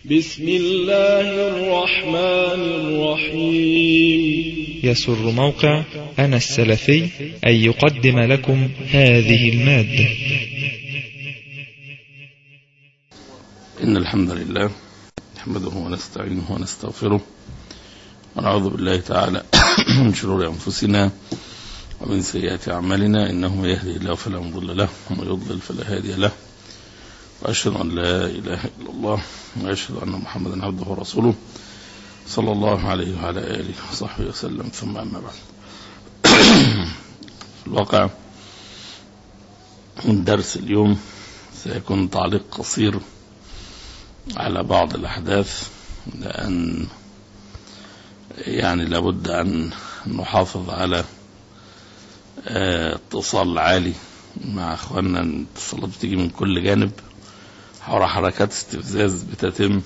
بسم الله الرحمن الرحيم يسر موقع أنا السلفي أن يقدم لكم هذه المادة إن الحمد لله نحمده ونستعينه ونستغفره ونعوذ بالله تعالى من شرور أنفسنا ومن سيئات أعمالنا إنه من يهدي الله فلا مضل له ومن يضلل فلا هادي له وأشهد أن لا إله إلا الله وأشهد أن محمدا عبده ورسوله صلى الله عليه وعلى آله وصحبه وسلم ثم أما بعد في الواقع من درس اليوم سيكون تعليق قصير على بعض الأحداث لأن يعني لابد أن نحافظ على اتصال عالي مع أخواننا الاتصالات بتيجي من كل جانب حول حركات استفزاز بتتم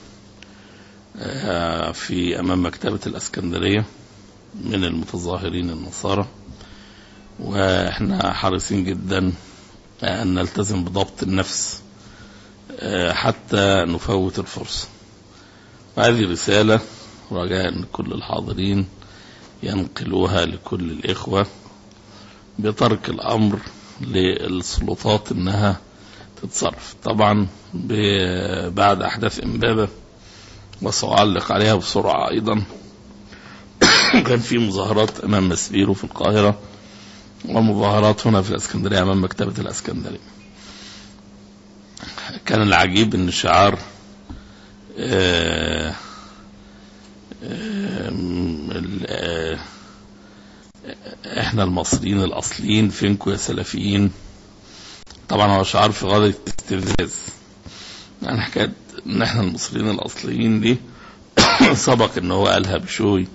في أمام مكتبة الأسكندرية من المتظاهرين النصارى وإحنا حريصين جدا أن نلتزم بضبط النفس حتى نفوت الفرصة وهذه رسالة رجاء أن كل الحاضرين ينقلوها لكل الإخوة بترك الأمر للسلطات أنها تتصرف طبعا بعد أحداث إمبابة وسأعلق عليها بسرعة أيضا كان في مظاهرات أمام مسبيرو في القاهرة ومظاهرات هنا في الأسكندرية أمام مكتبة الأسكندرية كان العجيب أن شعار آآ آآ احنا المصريين الاصليين فينكم يا سلفيين طبعا هو شعار في غاية الاستفزاز يعني حكاية ان احنا المصريين الاصليين دي سبق ان هو قالها بشوي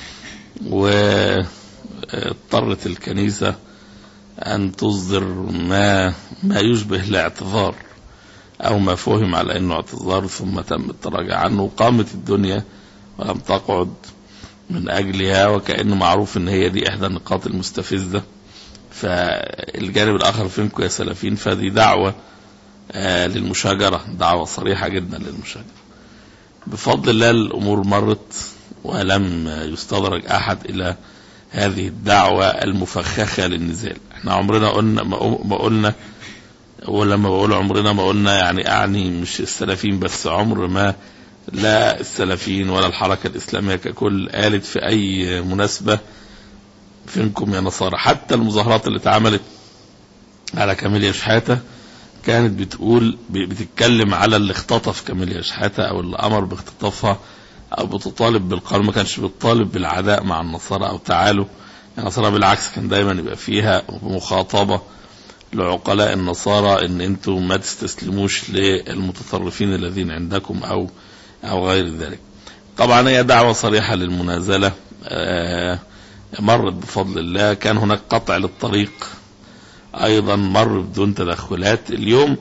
واضطرت الكنيسة ان تصدر ما ما يشبه الاعتذار او ما فهم على انه اعتذار ثم تم التراجع عنه وقامت الدنيا ولم تقعد من اجلها وكأنه معروف ان هي دي احدى النقاط المستفزة فالجانب الاخر فينكم يا سلفين فدي دعوة آه للمشاجرة دعوة صريحة جدا للمشاجرة بفضل الله الامور مرت ولم يستدرج احد الى هذه الدعوة المفخخة للنزال احنا عمرنا قلنا ما قلنا ولما بقول عمرنا ما قلنا يعني اعني مش السلفيين بس عمر ما لا السلفيين ولا الحركة الإسلامية ككل قالت في أي مناسبة فينكم يا نصارى حتى المظاهرات اللي اتعملت على كاميليا شحاتة كانت بتقول بتتكلم على اللي اختطف كاميليا شحاتة أو اللي أمر باختطافها أو بتطالب بالقانون ما كانش بتطالب بالعداء مع النصارى أو تعالوا النصارى بالعكس كان دايما يبقى فيها مخاطبة لعقلاء النصارى ان انتم ما تستسلموش للمتطرفين الذين عندكم او او غير ذلك طبعا هي دعوة صريحة للمنازلة مرت بفضل الله كان هناك قطع للطريق ايضا مر بدون تدخلات اليوم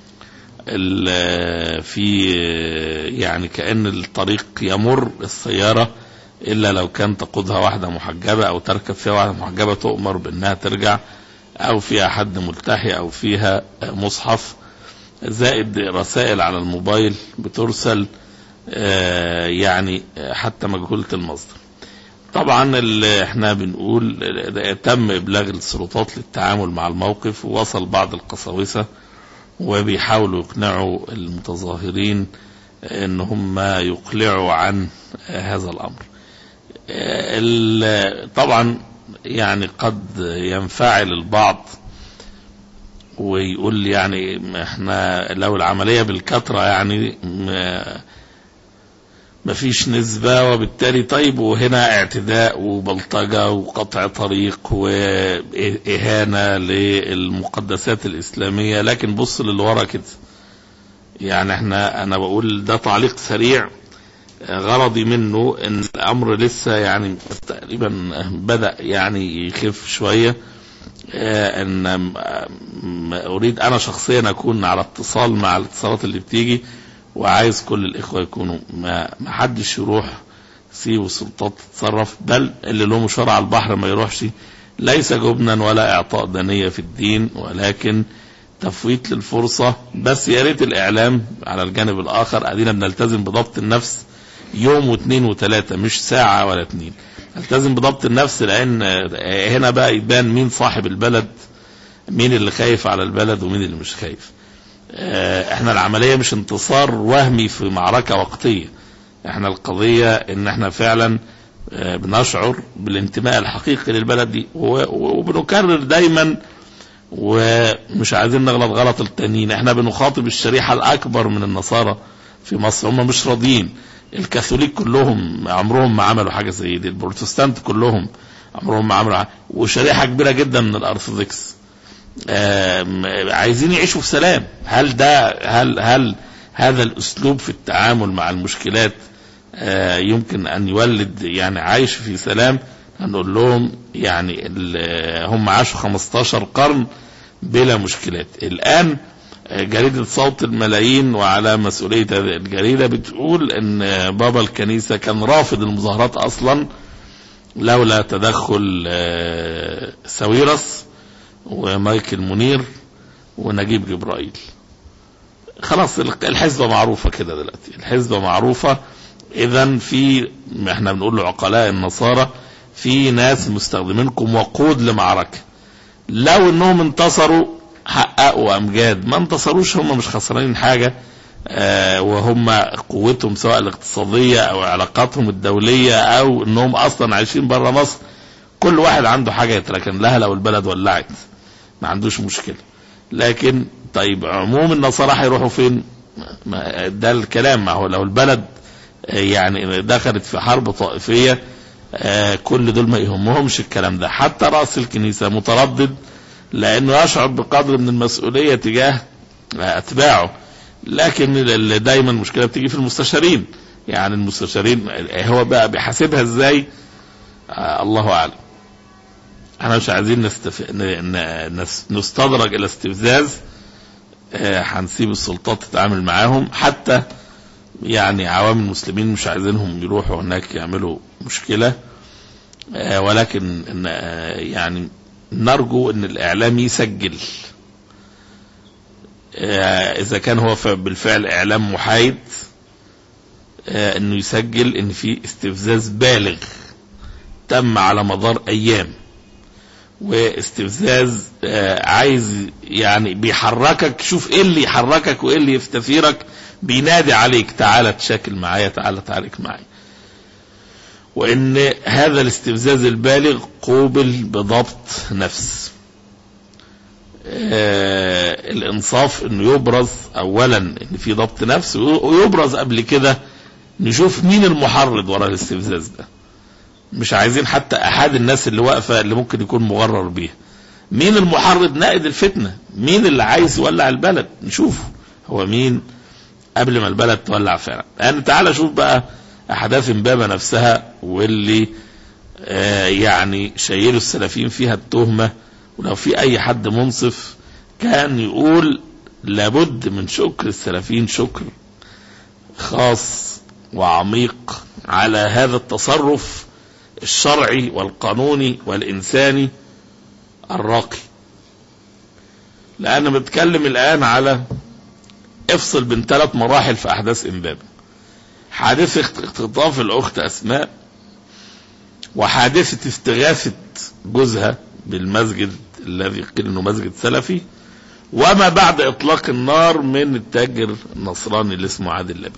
في يعني كأن الطريق يمر السيارة الا لو كان تقودها واحدة محجبة او تركب فيها واحدة محجبة تؤمر بانها ترجع او فيها حد ملتحي او فيها مصحف زائد رسائل على الموبايل بترسل يعني حتى مجهولة المصدر طبعا اللي احنا بنقول تم ابلاغ السلطات للتعامل مع الموقف ووصل بعض القساوسة وبيحاولوا يقنعوا المتظاهرين ان هم يقلعوا عن هذا الامر طبعا يعني قد ينفعل البعض ويقول يعني احنا لو العملية بالكثرة يعني ما فيش نسبة وبالتالي طيب وهنا اعتداء وبلطجة وقطع طريق وإهانة للمقدسات الإسلامية لكن بص للي ورا كده يعني احنا انا بقول ده تعليق سريع غرضي منه ان الامر لسه يعني تقريبا بدأ يعني يخف شوية ان اريد انا شخصيا اكون على اتصال مع الاتصالات اللي بتيجي وعايز كل الاخوة يكونوا ما حدش يروح سيب السلطات تتصرف بل اللي له مشوار على البحر ما يروحش ليس جبنا ولا اعطاء دنية في الدين ولكن تفويت للفرصة بس يا ريت الإعلام على الجانب الآخر أدينا بنلتزم بضبط النفس يوم واثنين وثلاثة مش ساعة ولا اتنين نلتزم بضبط النفس لأن هنا بقى يبان مين صاحب البلد مين اللي خايف على البلد ومين اللي مش خايف آه، احنا العملية مش انتصار وهمي في معركة وقتية احنا القضية ان احنا فعلا آه، بنشعر بالانتماء الحقيقي للبلد دي و- وبنكرر دايما ومش عايزين نغلط غلط التانيين احنا بنخاطب الشريحة الاكبر من النصارى في مصر هم مش راضيين الكاثوليك كلهم عمرهم ما عملوا حاجة زي دي البروتستانت كلهم عمرهم ما عملوا حاجة. وشريحة كبيرة جدا من الارثوذكس آم، عايزين يعيشوا في سلام هل ده هل هل هذا الاسلوب في التعامل مع المشكلات آه، يمكن ان يولد يعني عايش في سلام هنقول لهم يعني ال- هم عاشوا 15 قرن بلا مشكلات الان آه، جريدة صوت الملايين وعلى مسؤولية هذه الجريدة بتقول ان بابا الكنيسة كان رافض المظاهرات اصلا لولا تدخل آه، ساويرس ومايكل منير ونجيب جبرائيل خلاص الحزبة معروفة كده دلوقتي الحزبة معروفة اذا في احنا بنقول لعقلاء النصارى في ناس مستخدمينكم وقود لمعركة لو انهم انتصروا حققوا امجاد ما انتصروش هم مش خسرانين حاجة آه وهم قوتهم سواء الاقتصادية او علاقاتهم الدولية او انهم اصلا عايشين بره مصر كل واحد عنده حاجة يتركن لها لو البلد ولعت ما عندوش مشكلة لكن طيب عموم النصارى هيروحوا فين ما- ده الكلام ما هو لو البلد آه، يعني دخلت في حرب طائفية آه، كل دول ما يهمهمش الكلام ده حتى رأس الكنيسة متردد لأنه يشعر بقدر من المسؤولية تجاه آه، أتباعه لكن اللي دايما المشكلة بتيجي في المستشارين يعني المستشارين آه، هو بقى بيحاسبها ازاي آه، الله أعلم احنا مش عايزين نستف... ن... ن... نس- نستدرج الى استفزاز آه، هنسيب السلطات تتعامل معاهم حتى يعني عوام المسلمين مش عايزينهم يروحوا هناك يعملوا مشكلة آه، ولكن إن آه، يعني نرجو ان الاعلام يسجل آه، اذا كان هو ف- بالفعل اعلام محايد آه، انه يسجل ان في استفزاز بالغ تم على مدار ايام واستفزاز آه، عايز يعني بيحركك شوف ايه اللي يحركك وايه اللي يستثيرك بينادي عليك تعالى تشاكل معايا تعالى تعارك معايا وان هذا الاستفزاز البالغ قوبل بضبط نفس آه الانصاف انه يبرز اولا ان في ضبط نفس ويبرز قبل كده نشوف مين المحرض وراء الاستفزاز ده مش عايزين حتى احد الناس اللي واقفه اللي ممكن يكون مغرر بيها مين المحرض نائد الفتنه مين اللي عايز يولع البلد نشوفه هو مين قبل ما البلد تولع فعلا يعني تعالى شوف بقى احداث امبابه نفسها واللي آه يعني شيلوا السلفيين فيها التهمه ولو في اي حد منصف كان يقول لابد من شكر السلفيين شكر خاص وعميق على هذا التصرف الشرعي والقانوني والإنساني الراقي لأن بتكلم الآن على افصل بين ثلاث مراحل في أحداث إمبابة حادثة اختطاف الأخت أسماء وحادثة استغاثة جوزها بالمسجد الذي قيل انه مسجد سلفي وما بعد اطلاق النار من التاجر النصراني اللي اسمه عادل لبيب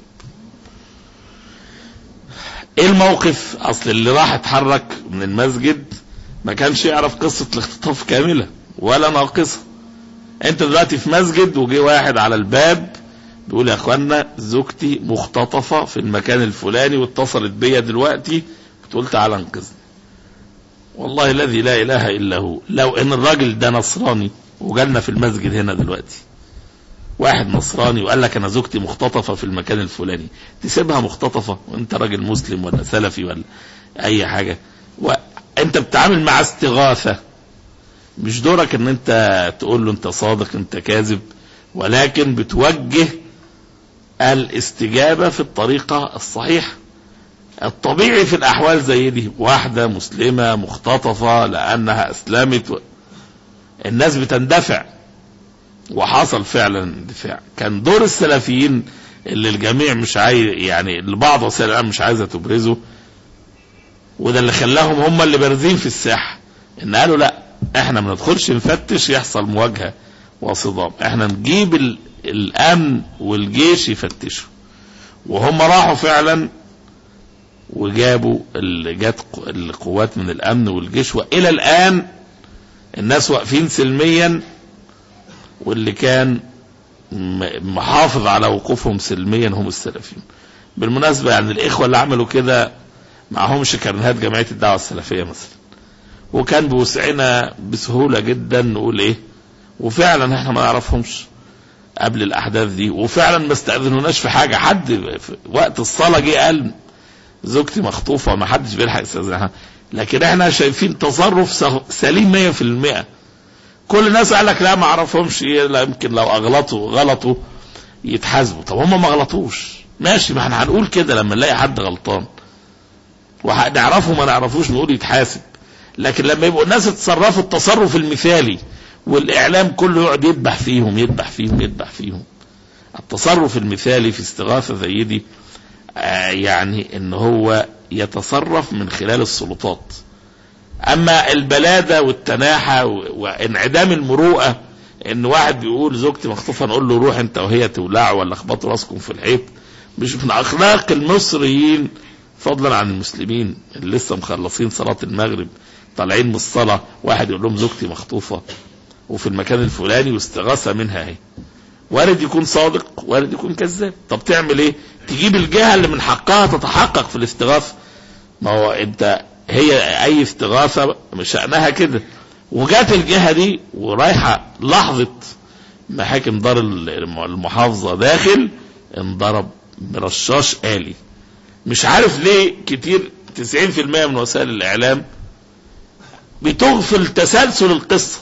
ايه الموقف اصل اللي راح اتحرك من المسجد ما كانش يعرف قصة الاختطاف كاملة ولا ناقصة انت دلوقتي في مسجد وجي واحد على الباب بيقول يا اخوانا زوجتي مختطفة في المكان الفلاني واتصلت بيا دلوقتي بتقول تعالى انقذني والله الذي لا اله الا هو لو ان الراجل ده نصراني وجالنا في المسجد هنا دلوقتي واحد نصراني وقال لك انا زوجتي مختطفه في المكان الفلاني تسيبها مختطفه وانت راجل مسلم ولا سلفي ولا اي حاجه وانت بتتعامل مع استغاثه مش دورك ان انت تقول له انت صادق انت كاذب ولكن بتوجه الاستجابه في الطريقه الصحيحه الطبيعي في الاحوال زي دي واحده مسلمه مختطفه لانها اسلمت و... الناس بتندفع وحصل فعلا اندفاع كان دور السلفيين اللي الجميع مش عايز يعني اللي بعض وسائل الاعلام مش عايزه تبرزه وده اللي خلاهم هم اللي بارزين في الساحه ان قالوا لا احنا ما ندخلش نفتش يحصل مواجهه وصدام احنا نجيب ال- الامن والجيش يفتشوا وهم راحوا فعلا وجابوا اللي جات ق- القوات من الامن والجيش والى الان الناس واقفين سلميا واللي كان م- محافظ على وقوفهم سلميا هم السلفيين بالمناسبة يعني الإخوة اللي عملوا كده معهمش كرنيهات جمعية الدعوة السلفية مثلا وكان بوسعنا بسهولة جدا نقول إيه وفعلا احنا ما نعرفهمش قبل الأحداث دي وفعلا ما استأذنوناش في حاجة حد في وقت الصلاة جه قال زوجتي مخطوفة ما حدش بيلحق يستأذنها لكن احنا شايفين تصرف س- سليم 100% كل الناس قال لك لا ما اعرفهمش إيه، لا يمكن لو اغلطوا غلطوا يتحاسبوا طب هم ما غلطوش ماشي ما احنا هنقول كده لما نلاقي حد غلطان ونعرفه ما نعرفوش نقول يتحاسب لكن لما يبقوا الناس اتصرفوا التصرف المثالي والاعلام كله يقعد يذبح فيهم يذبح فيهم يذبح فيهم التصرف المثالي في استغاثه زي دي آه يعني ان هو يتصرف من خلال السلطات اما البلاده والتناحه و- وانعدام المروءه ان واحد بيقول زوجتي مخطوفه نقول له روح انت وهي تولعوا ولا اخبطوا راسكم في الحيط مش من اخلاق المصريين فضلا عن المسلمين اللي لسه مخلصين صلاه المغرب طالعين من الصلاه واحد يقول لهم زوجتي مخطوفه وفي المكان الفلاني واستغاثه منها اهي وارد يكون صادق وارد يكون كذاب طب تعمل ايه تجيب الجهه اللي من حقها تتحقق في الاستغاثه ما هو انت هي اي استغاثه شانها كده وجات الجهه دي ورايحه لحظه محاكم دار الم- المحافظه داخل انضرب برشاش آلي مش عارف ليه كتير 90% من وسائل الإعلام بتغفل تسلسل القصة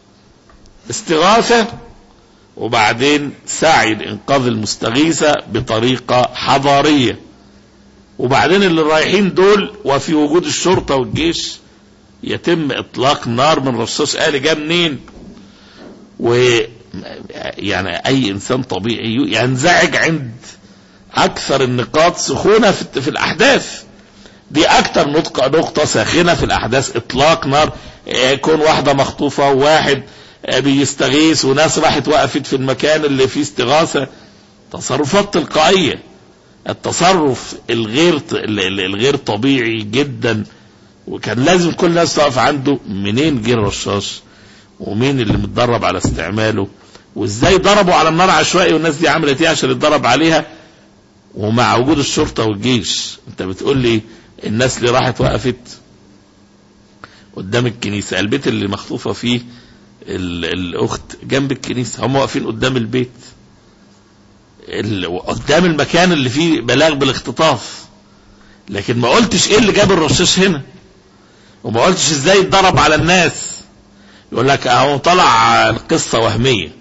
استغاثة وبعدين سعي لإنقاذ المستغيثة بطريقة حضارية وبعدين اللي رايحين دول وفي وجود الشرطة والجيش يتم إطلاق نار من رشاش آلي جه منين و يعني أي إنسان طبيعي ينزعج عند أكثر النقاط سخونة في, في الأحداث دي أكثر نقطة نقطة ساخنة في الأحداث إطلاق نار يكون واحدة مخطوفة وواحد بيستغيث وناس راحت وقفت في المكان اللي فيه استغاثة تصرفات تلقائية التصرف الغير الغير طبيعي جدا وكان لازم كل الناس تقف عنده منين جه الرشاش ومين اللي متدرب على استعماله وازاي ضربوا على النار عشوائي والناس دي عملت ايه عشان يتدرب عليها ومع وجود الشرطه والجيش انت بتقول لي الناس اللي راحت وقفت قدام الكنيسه البيت اللي مخطوفه فيه ال- الاخت جنب الكنيسه هم واقفين قدام البيت ال- قدام المكان اللي فيه بلاغ بالاختطاف لكن ما قلتش ايه اللي جاب الرشاش هنا وما قلتش ازاي اتضرب على الناس يقول لك اهو طلع القصه وهميه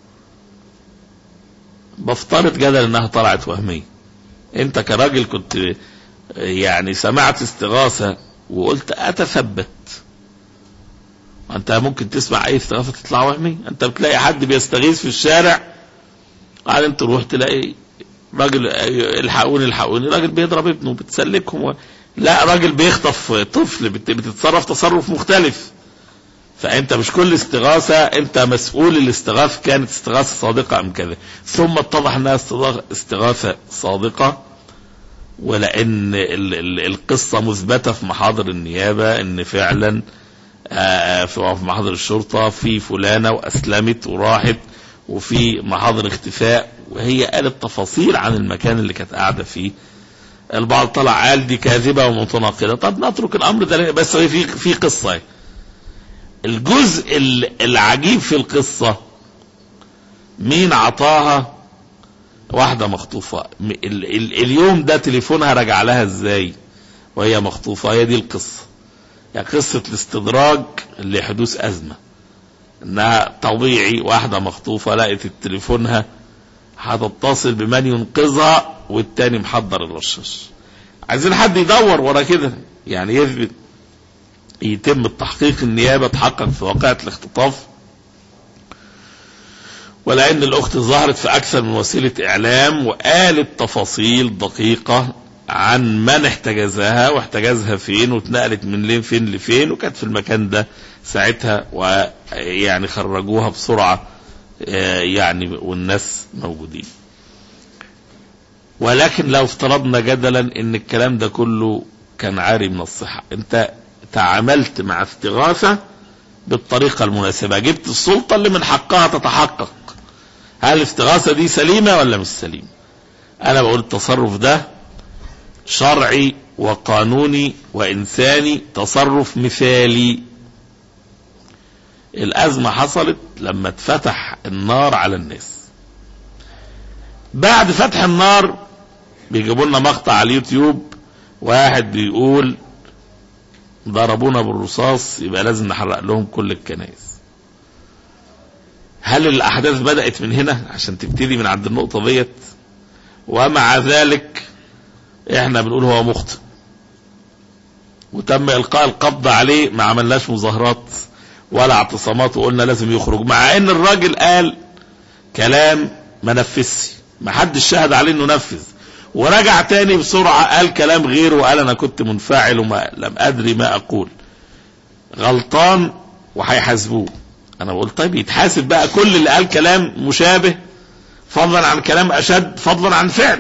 بفترض جدل انها طلعت وهميه انت كراجل كنت يعني سمعت استغاثه وقلت اتثبت انت ممكن تسمع اي استغاثه تطلع وهميه انت بتلاقي حد بيستغيث في الشارع بعدين تروح تلاقي راجل الحقوني الحقوني راجل بيضرب ابنه بتسلكهم و... لا راجل بيخطف طفل بت... بتتصرف تصرف مختلف فانت مش كل استغاثه انت مسؤول الاستغاثه كانت استغاثه صادقه ام كذا ثم اتضح انها استغاث- استغاثه صادقه ولان ال- ال- القصه مثبته في محاضر النيابه ان فعلا آه، في في محاضر الشرطه في فلانه واسلمت وراحت وفي محاضر اختفاء وهي قالت تفاصيل عن المكان اللي كانت قاعده فيه البعض طلع قال دي كاذبه ومتناقضه طب نترك الامر ده بس هي في في قصه الجزء ال- العجيب في القصه مين عطاها واحده مخطوفه م- ال- ال- اليوم ده تليفونها رجع لها ازاي وهي مخطوفه هي دي القصه يعني قصه الاستدراج لحدوث ازمه انها طبيعي واحده مخطوفه لقت تليفونها هتتصل بمن ينقذها والتاني محضر الرشاش عايزين حد يدور ورا كده يعني يثبت يتم التحقيق النيابه تحقق في واقعه الاختطاف ولأن الأخت ظهرت في أكثر من وسيلة إعلام وقالت تفاصيل دقيقة عن من احتجزها واحتجزها فين واتنقلت من لين فين لفين وكانت في المكان ده ساعتها ويعني خرجوها بسرعة آه، يعني والناس موجودين ولكن لو افترضنا جدلا ان الكلام ده كله كان عاري من الصحة انت تعاملت مع استغاثة بالطريقة المناسبة جبت السلطة اللي من حقها تتحقق هل الاستغاثة دي سليمة ولا مش سليمة انا بقول التصرف ده شرعي وقانوني وانساني تصرف مثالي الازمة حصلت لما اتفتح النار على الناس بعد فتح النار بيجيبوا لنا مقطع على اليوتيوب واحد بيقول ضربونا بالرصاص يبقى لازم نحرق لهم كل الكنائس هل الاحداث بدات من هنا عشان تبتدي من عند النقطه ديت ومع ذلك احنا بنقول هو مخطئ وتم القاء القبض عليه ما عملناش مظاهرات ولا اعتصامات وقلنا لازم يخرج مع ان الراجل قال كلام ما نفذش ما حدش شهد عليه انه نفذ ورجع تاني بسرعة قال كلام غيره وقال انا كنت منفعل وما لم ادري ما اقول غلطان وهيحاسبوه انا بقول طيب يتحاسب بقى كل اللي قال كلام مشابه فضلا عن كلام اشد فضلا عن فعل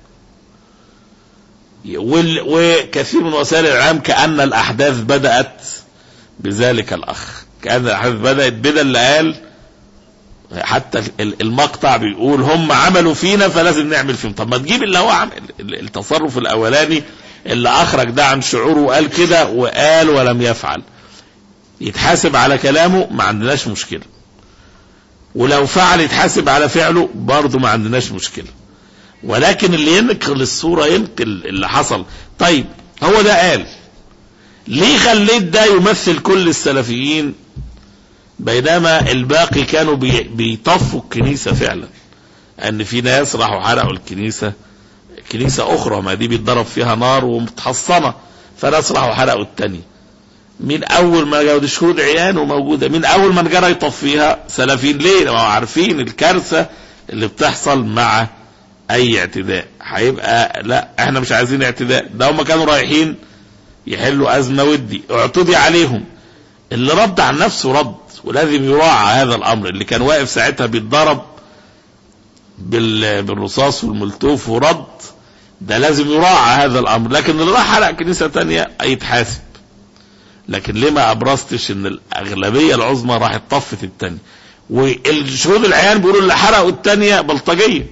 وال- وكثير من وسائل الاعلام كان الاحداث بدات بذلك الاخ كان الاحداث بدات بدا اللي قال حتى ال- المقطع بيقول هم عملوا فينا فلازم نعمل فيهم طب ما تجيب اللي هو عمل ال- التصرف الاولاني اللي اخرج ده عن شعوره وقال كده وقال ولم يفعل يتحاسب على كلامه ما عندناش مشكلة ولو فعل يتحاسب على فعله برضه ما عندناش مشكلة ولكن اللي ينقل الصورة ينقل اللي حصل طيب هو ده قال ليه خليت ده يمثل كل السلفيين بينما الباقي كانوا بي- بيطفوا الكنيسة فعلا ان في ناس راحوا حرقوا الكنيسة كنيسة اخرى ما دي بيتضرب فيها نار ومتحصنة فناس راحوا حرقوا التانية مين اول ما جاوا دي شهود عيان وموجودة مين اول من جرى يطفيها سلفيين ليه ما هو عارفين الكارثة اللي بتحصل مع اي اعتداء هيبقى لا احنا مش عايزين اعتداء ده هم كانوا رايحين يحلوا ازمة ودي اعتدي عليهم اللي رد عن نفسه رد ولازم يراعى هذا الامر اللي كان واقف ساعتها بيتضرب بال- بالرصاص والملتوف ورد ده لازم يراعى هذا الامر لكن اللي راح حرق كنيسة تانية يتحاسب لكن ليه ما ابرزتش ان الاغلبية العظمى راحت طفت التانية والشهود العيان بيقولوا اللي حرقوا التانية بلطجية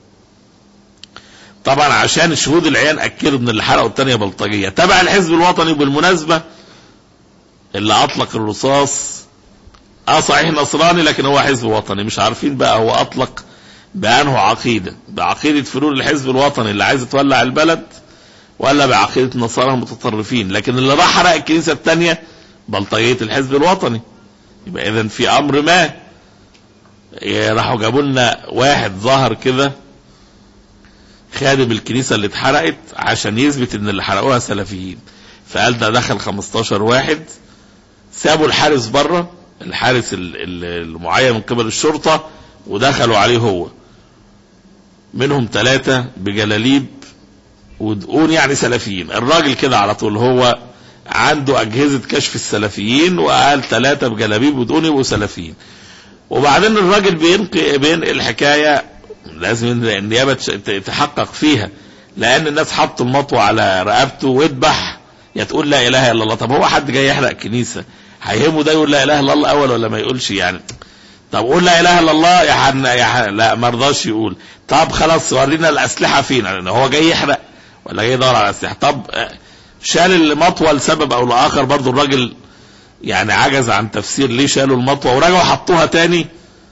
طبعا عشان الشهود العيان اكدوا ان اللي حرقوا التانية بلطجية تبع الحزب الوطني بالمناسبة اللي اطلق الرصاص اه صحيح نصراني لكن هو حزب وطني مش عارفين بقى هو اطلق بانه عقيدة بعقيدة فلول الحزب الوطني اللي عايز تولع البلد ولا بعقيدة النصارى المتطرفين لكن اللي راح حرق الكنيسة التانية بلطجية الحزب الوطني يبقى اذا في امر ما إيه، راحوا جابوا لنا واحد ظهر كده خادم الكنيسة اللي اتحرقت عشان يثبت ان اللي حرقوها سلفيين فقال ده دخل 15 واحد سابوا الحارس بره الحارس ال- ال- المعين من قبل الشرطة ودخلوا عليه هو منهم ثلاثة بجلاليب ودقون يعني سلفيين الراجل كده على طول هو عنده أجهزة كشف السلفيين وقال ثلاثة بجلاليب ودقون يبقوا سلفيين وبعدين الراجل بينقي بينقل الحكاية لازم النيابة تش- ت- تحقق فيها لأن الناس حطوا المطوة على رقبته واذبح يا تقول لا إله إلا الله طب هو حد جاي يحرق كنيسة هيهمه ده يقول لا إله إلا الله أول ولا ما يقولش يعني طب قول لا اله الا الله يا حن يا حن لا ما رضاش يقول طب خلاص ورينا الاسلحه فين يعني هو جاي يحرق ولا جاي يدور على اسلحه طب آه، شال المطوه لسبب او لاخر برضو الراجل يعني عجز عن تفسير ليه شالوا المطوه ورجعوا حطوها تاني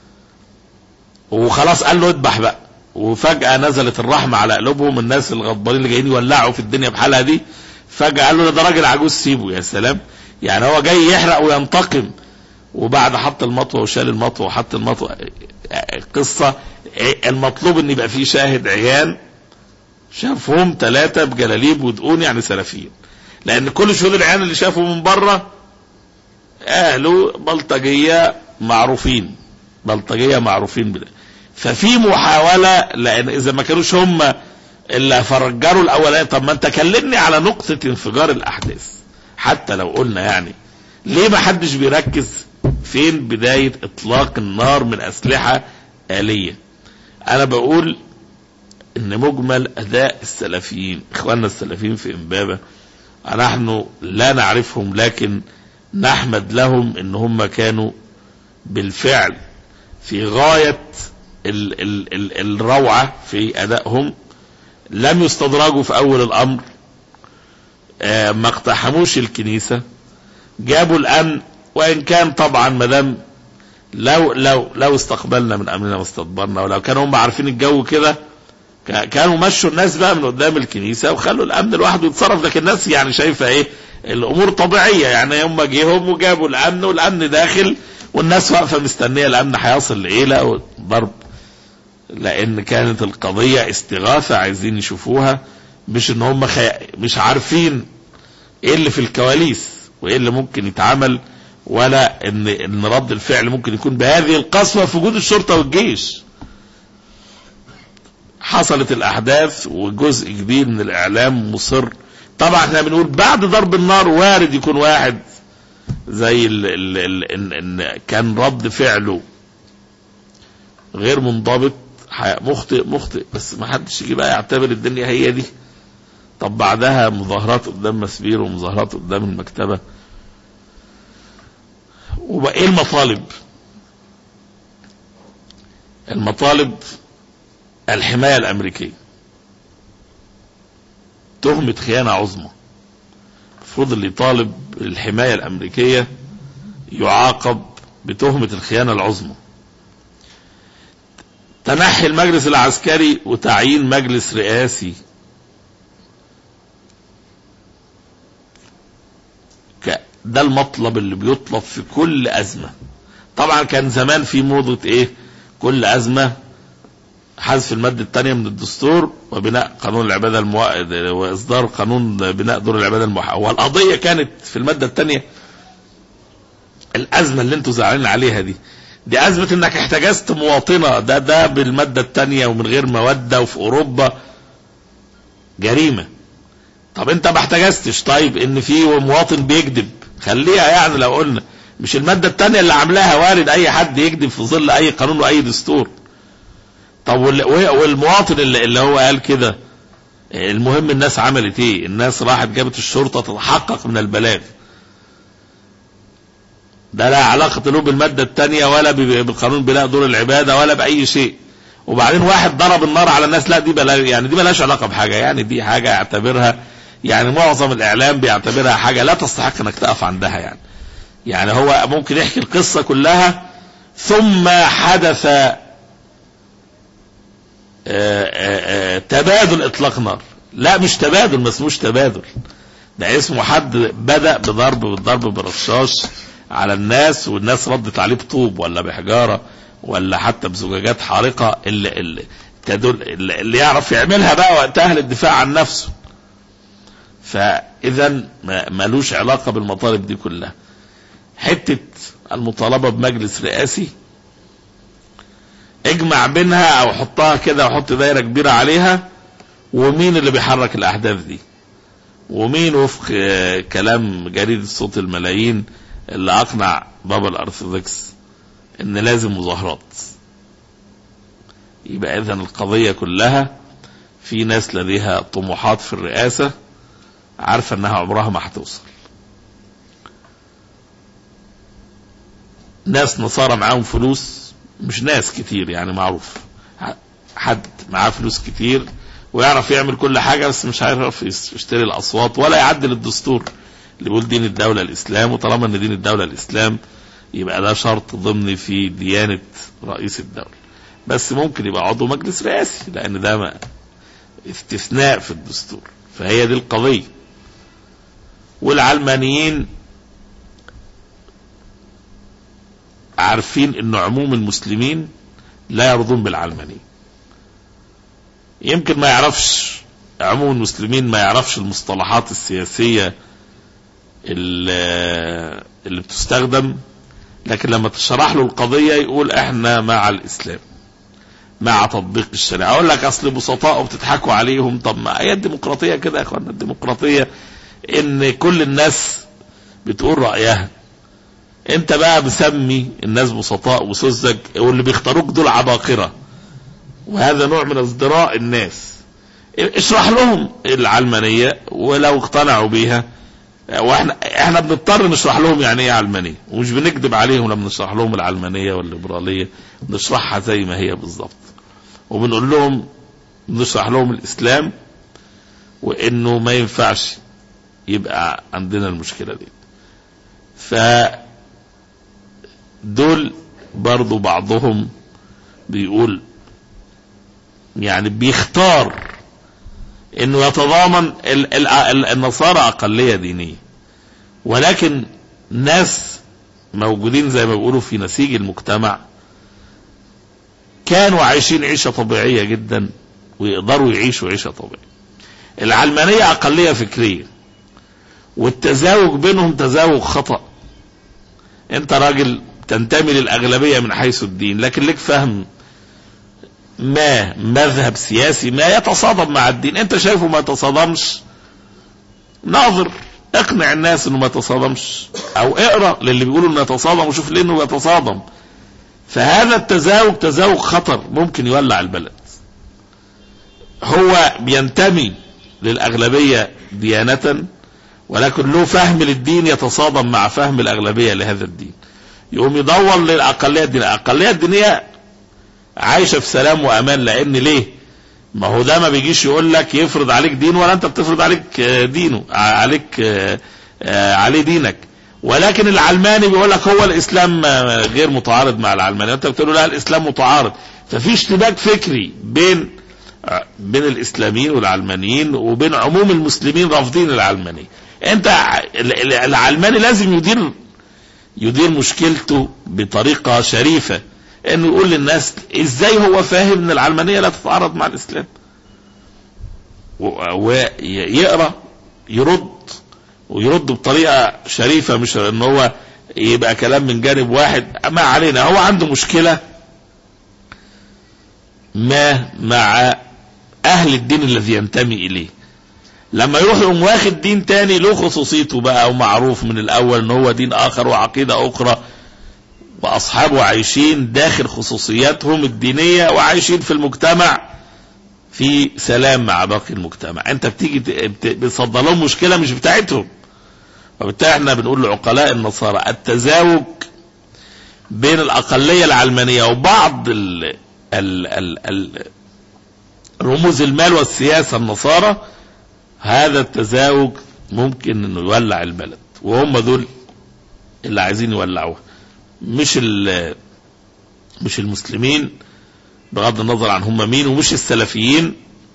وخلاص قال له اذبح بقى وفجاه نزلت الرحمه على قلوبهم الناس الغضبانين اللي جايين يولعوا في الدنيا بحالها دي فجاه قال له ده راجل عجوز سيبه يا سلام يعني هو جاي يحرق وينتقم وبعد حط المطوه وشال المطوه وحط المطوه قصه المطلوب ان يبقى فيه شاهد عيان شافهم ثلاثه بجلاليب ودقون يعني سلفيين لان كل شهود العيان اللي شافوا من بره اهله بلطجيه معروفين بلطجية معروفين بده ففي محاولة لان اذا ما كانوش هم اللي فرجروا الاولاني طب ما انت كلمني على نقطة انفجار الاحداث حتى لو قلنا يعني ليه ما حدش بيركز فين بداية اطلاق النار من اسلحة آلية انا بقول ان مجمل اداء السلفيين اخواننا السلفيين في امبابة نحن لا نعرفهم لكن نحمد لهم ان هم كانوا بالفعل في غاية ال ال ال الروعة في ادائهم لم يستدرجوا في اول الامر آه ما اقتحموش الكنيسة جابوا الامن وان كان طبعا مدام لو لو لو استقبلنا من امرنا ما استدبرنا ولو كانوا هم عارفين الجو كده كانوا مشوا الناس بقى من قدام الكنيسه وخلوا الامن لوحده يتصرف لكن الناس يعني شايفه ايه الامور طبيعيه يعني هم جيهم وجابوا الامن والامن داخل والناس واقفه مستنيه الامن هيصل لايه لا ضرب لان كانت القضيه استغاثه عايزين يشوفوها مش ان هم خي... مش عارفين ايه اللي في الكواليس وايه اللي ممكن يتعمل ولا ان ان رد الفعل ممكن يكون بهذه القسوه في وجود الشرطه والجيش حصلت الاحداث وجزء كبير من الاعلام مصر طبعا احنا بنقول بعد ضرب النار وارد يكون واحد زي ال ال ال ان, إن كان رد فعله غير منضبط مخطئ مخطئ بس ما حدش يجي بقى يعتبر الدنيا هي دي طب بعدها مظاهرات قدام مسبير ومظاهرات قدام المكتبه وبقى ايه المطالب المطالب الحماية الأمريكية تهمة خيانة عظمى المفروض اللي يطالب الحماية الأمريكية يعاقب بتهمة الخيانة العظمى تنحي المجلس العسكري وتعيين مجلس رئاسي ده المطلب اللي بيطلب في كل أزمة طبعا كان زمان في موضة ايه كل أزمة حذف المادة الثانية من الدستور وبناء قانون العبادة المو... وإصدار قانون بناء دور العبادة الموحدة والقضية كانت في المادة الثانية الأزمة اللي انتوا زعلانين عليها دي دي أزمة انك احتجزت مواطنة ده ده بالمادة الثانية ومن غير مودة وفي أوروبا جريمة طب انت ما احتجزتش طيب ان في مواطن بيكذب خليها يعني لو قلنا مش المادة الثانية اللي عاملاها وارد اي حد يكذب في ظل اي قانون واي دستور طب والمواطن اللي, اللي هو قال كده المهم الناس عملت ايه الناس راحت جابت الشرطة تتحقق من البلاغ ده لا علاقة له بالمادة الثانية ولا بالقانون بناء دور العبادة ولا بأي شيء وبعدين واحد ضرب النار على الناس لا دي بلا يعني دي ملهاش علاقة بحاجة يعني دي حاجة يعتبرها يعني معظم الإعلام بيعتبرها حاجة لا تستحق انك تقف عندها يعني يعني هو ممكن يحكي القصة كلها ثم حدث آآ آآ تبادل اطلاق نار لا مش تبادل ما اسموش تبادل ده اسمه حد بدأ بضرب بالضرب برشاش على الناس والناس ردت عليه بطوب ولا بحجارة ولا حتى بزجاجات حارقة اللي, اللي تدل اللي يعرف يعملها بقى وقتها للدفاع عن نفسه فاذا ملوش علاقة بالمطالب دي كلها حتة المطالبة بمجلس رئاسي اجمع بينها او حطها كده وحط دايرة كبيرة عليها ومين اللي بيحرك الاحداث دي ومين وفق كلام جريدة صوت الملايين اللي اقنع بابا الارثوذكس ان لازم مظاهرات يبقى اذا القضية كلها في ناس لديها طموحات في الرئاسة عارفة انها عمرها ما هتوصل ناس نصارى معاهم فلوس مش ناس كتير يعني معروف حد معاه فلوس كتير ويعرف يعمل كل حاجة بس مش هيعرف يشتري الأصوات ولا يعدل الدستور اللي بيقول دين الدولة الإسلام وطالما إن دين الدولة الإسلام يبقى ده شرط ضمني في ديانة رئيس الدولة بس ممكن يبقى عضو مجلس رئاسي لأن ده ما استثناء في الدستور فهي دي القضية والعلمانيين عارفين ان عموم المسلمين لا يرضون بالعلمانية يمكن ما يعرفش عموم المسلمين ما يعرفش المصطلحات السياسية اللي, اللي بتستخدم لكن لما تشرح له القضية يقول احنا مع الاسلام مع تطبيق الشريعة اقول لك اصل بسطاء وبتضحكوا عليهم طب ما هي الديمقراطية كده يا اخوانا الديمقراطية ان كل الناس بتقول رأيها انت بقى مسمي الناس بسطاء وسذج واللي بيختاروك دول عباقرة وهذا نوع من ازدراء الناس اشرح لهم العلمانية ولو اقتنعوا بيها واحنا احنا بنضطر نشرح لهم يعني ايه علمانية ومش بنكذب عليهم لما نشرح لهم العلمانية والليبرالية نشرحها زي ما هي بالظبط وبنقول لهم نشرح لهم الاسلام وانه ما ينفعش يبقى عندنا المشكلة دي ف دول برضو بعضهم بيقول يعني بيختار انه يتضامن ال- ال- ال- النصارى اقليه دينيه ولكن ناس موجودين زي ما بيقولوا في نسيج المجتمع كانوا عايشين عيشه طبيعيه جدا ويقدروا يعيشوا عيشه طبيعيه العلمانيه اقليه فكريه والتزاوج بينهم تزاوج خطأ انت راجل تنتمي للاغلبيه من حيث الدين لكن لك فهم ما مذهب سياسي ما يتصادم مع الدين انت شايفه ما يتصادمش ناظر اقنع الناس انه ما يتصادمش او اقرا للي بيقولوا انه يتصادم وشوف ليه انه يتصادم فهذا التزاوج تزاوج خطر ممكن يولع البلد هو بينتمي للاغلبيه ديانه ولكن له فهم للدين يتصادم مع فهم الاغلبيه لهذا الدين يقوم يدور للاقليه الدينيه الاقليه الدينيه عايشه في سلام وامان لان ليه ما هو ده ما بيجيش يقول لك يفرض عليك دين ولا انت بتفرض عليك آه، دينه ع- عليك آه، آه، عليه دينك ولكن العلماني بيقول لك هو الاسلام آه، غير متعارض مع العلماني انت بتقول له لا الاسلام متعارض ففي اشتباك فكري بين آه، بين الاسلاميين والعلمانيين وبين عموم المسلمين رافضين العلمانيه انت ع- ال- ال- العلماني لازم يدير يدير مشكلته بطريقه شريفه انه يقول للناس ازاي هو فاهم ان العلمانيه لا تتعارض مع الاسلام و- ويقرا يرد ويرد بطريقه شريفه مش ان هو يبقى كلام من جانب واحد ما علينا هو عنده مشكله ما مع اهل الدين الذي ينتمي اليه لما يروح يقوم واخد دين تاني له خصوصيته بقى ومعروف من الاول ان هو دين اخر وعقيده اخرى واصحابه عايشين داخل خصوصياتهم الدينيه وعايشين في المجتمع في سلام مع باقي المجتمع انت بتيجي ت- بت- بتصدر لهم مشكله مش بتاعتهم وبالتالي احنا بنقول لعقلاء النصارى التزاوج بين الاقليه العلمانيه وبعض ال ال ال ال رموز المال والسياسه النصارى هذا التزاوج ممكن انه يولع البلد وهم دول اللي عايزين يولعوها مش ال- مش المسلمين بغض النظر عن هم مين ومش السلفيين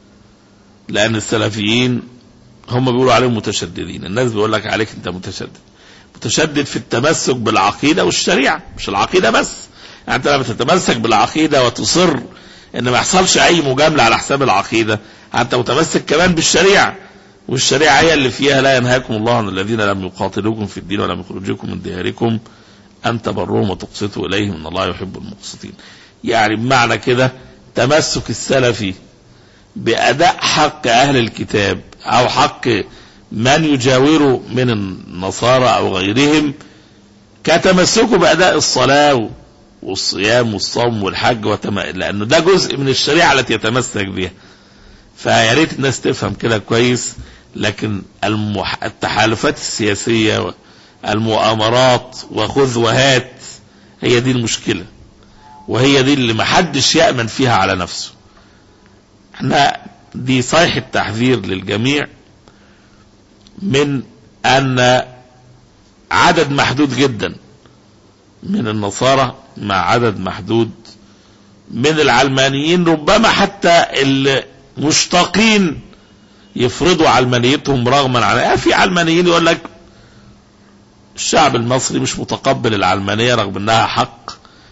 لان السلفيين هم بيقولوا عليهم متشددين الناس بيقول لك عليك انت متشدد متشدد في التمسك بالعقيده والشريعه مش العقيده بس يعني انت لما تتمسك بالعقيده وتصر ان ما يحصلش اي مجامله على حساب العقيده انت متمسك كمان بالشريعه والشريعه هي اللي فيها لا ينهاكم الله عن الذين لم يقاتلوكم في الدين ولم يخرجوكم من دياركم ان تبروهم وتقسطوا اليهم ان الله يحب المقسطين يعني بمعنى كده تمسك السلفي بأداء حق أهل الكتاب أو حق من يجاوره من النصارى أو غيرهم كتمسكه بأداء الصلاة والصيام والصوم والحج وتم... لأنه ده جزء من الشريعة التي يتمسك بها فيا ريت الناس تفهم كده كويس لكن المح... التحالفات السياسية المؤامرات وخذ وهات هي دي المشكلة وهي دي اللي محدش يأمن فيها على نفسه احنا دي صيحة تحذير للجميع من ان عدد محدود جدا من النصارى مع عدد محدود من العلمانيين ربما حتى المشتاقين يفرضوا علمانيتهم رغما عن في علمانيين يقول لك الشعب المصري مش متقبل العلمانية رغم انها حق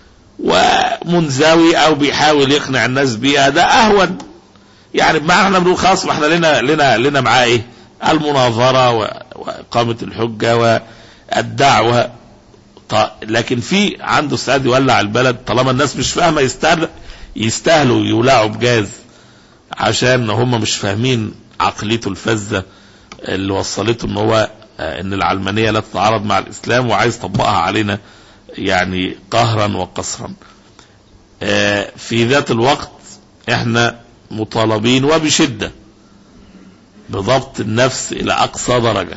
ومنزوي او بيحاول يقنع الناس بيها ده اهون يعني بمعنى احنا بنقول خلاص ما احنا لنا لنا لنا معاه ايه المناظره و- واقامه الحجه والدعوه ط- لكن في عنده استعداد يولع البلد طالما الناس مش فاهمه يستاهل يستاهلوا يولعوا بجاز عشان هم مش فاهمين عقليته الفذه اللي وصلته ان هو آه، ان العلمانيه لا تتعارض مع الاسلام وعايز يطبقها علينا يعني قهرا وقسرا آه، في ذات الوقت احنا مطالبين وبشده بضبط النفس الى اقصى درجه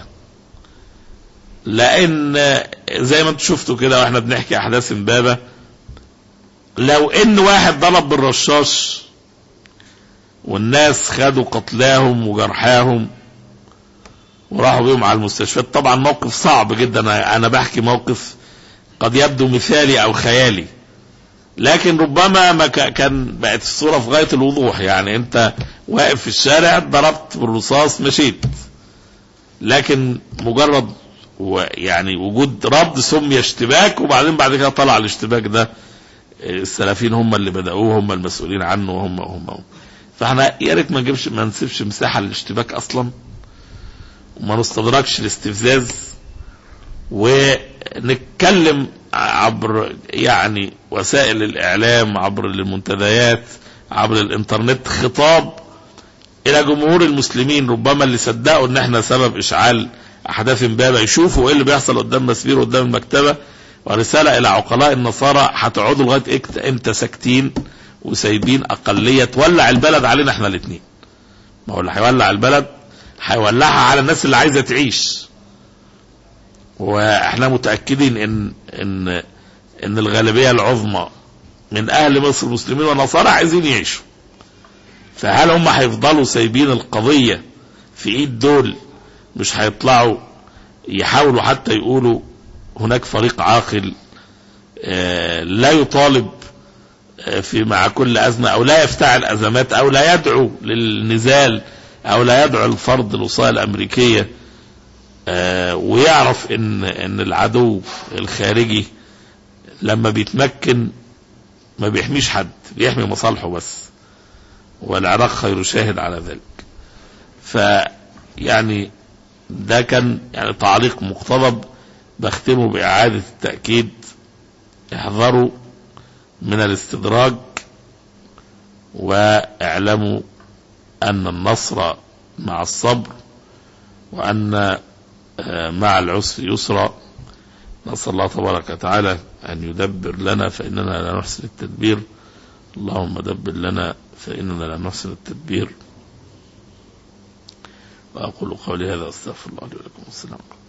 لان زي ما انتم شفتوا كده واحنا بنحكي احداث امبابه لو ان واحد ضرب بالرشاش والناس خدوا قتلاهم وجرحاهم وراحوا بيهم على المستشفيات طبعا موقف صعب جدا انا أنا بحكي موقف قد يبدو مثالي او خيالي لكن ربما ما كا- كان بقت الصوره في غايه الوضوح يعني انت واقف في الشارع ضربت بالرصاص مشيت لكن مجرد و- يعني وجود رد سمي اشتباك وبعدين بعد كده طلع الاشتباك ده السلفيين هم اللي بدأوه هم المسؤولين عنه وهم هم, هم. فاحنا يا ريت ما نجيبش ما نسيبش مساحه للاشتباك اصلا وما نستدركش الاستفزاز ونتكلم عبر يعني وسائل الاعلام عبر المنتديات عبر الانترنت خطاب الى جمهور المسلمين ربما اللي صدقوا ان احنا سبب اشعال احداث امبابه يشوفوا ايه اللي بيحصل قدام مسبير قدام المكتبه ورساله الى عقلاء النصارى هتقعدوا لغايه إكت- امتى ساكتين وسايبين اقليه تولع البلد علينا احنا الاثنين ما هو اللي هيولع البلد هيولعها على الناس اللي عايزه تعيش واحنا متاكدين ان ان ان الغالبيه العظمى من اهل مصر مسلمين ونصارى عايزين يعيشوا فهل هم هيفضلوا سايبين القضيه في ايد دول مش هيطلعوا يحاولوا حتى يقولوا هناك فريق عاقل آه، لا يطالب آه، في مع كل أزمة أو لا يفتعل أزمات أو لا يدعو للنزال أو لا يدعو لفرض الوصاية الأمريكية آه، ويعرف إن إن العدو الخارجي لما بيتمكن ما بيحميش حد بيحمي مصالحه بس والعراق خير شاهد على ذلك فيعني ده كان يعني تعليق مقتضب بختمه بإعادة التأكيد احذروا من الاستدراج واعلموا أن النصر مع الصبر وأن آه، مع العسر يسرا نسأل الله تبارك وتعالى أن يدبر لنا فإننا لا نحسن التدبير اللهم دبر لنا فإننا لا نحسن التدبير وأقول قولي هذا أستغفر الله لي ولكم والسلام عليكم